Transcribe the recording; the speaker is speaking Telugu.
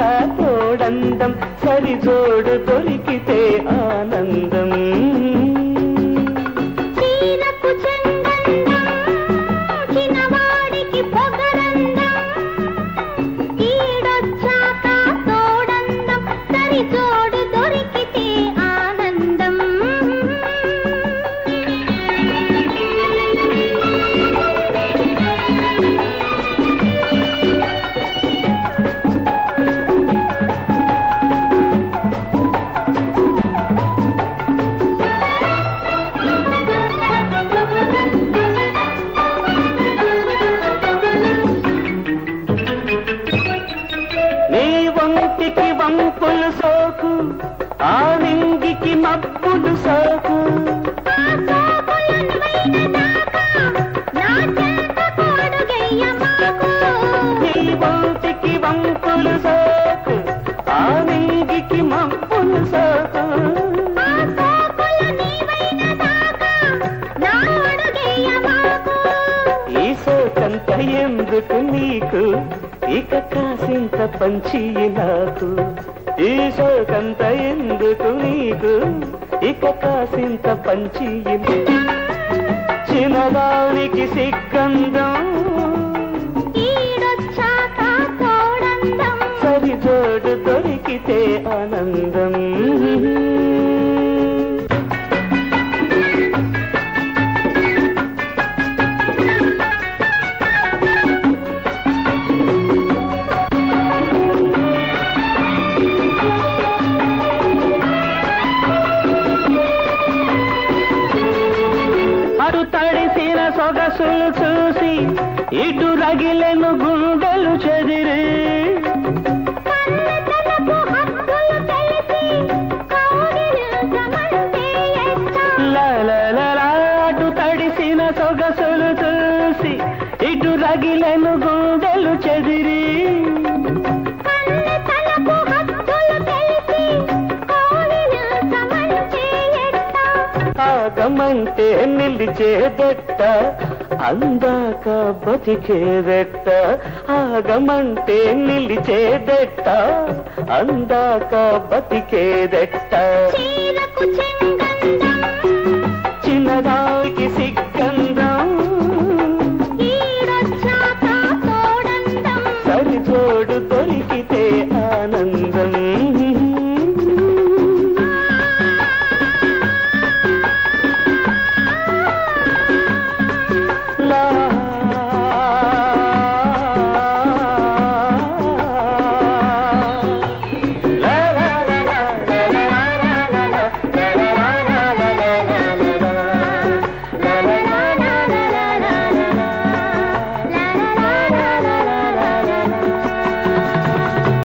తోడందం సరిజోడు దొరికితే ఆనందం చీరకు చెంగందం చిన్నవాడికి పొగరందం ఈడొచ్చాక తోడందం సరిజోడు దొరికితే ఆనందం నీ వంటికి వంపులు సోకు ఆ నింగికి మబ్బులు సోకు ఆ సోకులన్వైన దాకా నా చెంత కోడుగయ్య మాకు నీ వంటికి వంపులు సోకు ఆ నింగికి మబ్బులు సోకు ఆ సోకుల నీవైన దాకా నా అడుగయ్య మాకు ఈ సోకంత ఎందుకు నీకు ఇక కాసింత పంచి నాకు ఈ సోకంత ఎందుకు నీకు ఇక కాసింత పంచి చిన్నదానికి సిగ్గందం ఈడొచ్చాక తోడందం సరిజోడు దొరికితే ఆనందం అటు తడిసిన సొగసులు చూసి ఇటు రగిలెను గుండెలు చెదిరి కన్నెతనపు హక్కులు తెలిసి కౌగిలించమంటే ఎట్టా? లలలలా అటు తడిసిన సొగసులు చూసి ఇటు రగిలెను గుండెలు చెదిరి కన్నెతనపు హక్కులు తెలిసి కౌగిలించమంటే ఎట్టా? ఆగమంటే నిలిచేదెట్ట అందాక బతికేదెట్ట ఆగమంటే నిలిచేదెట్ట అందాక బతికేదెట్ట చీరకు చెంగు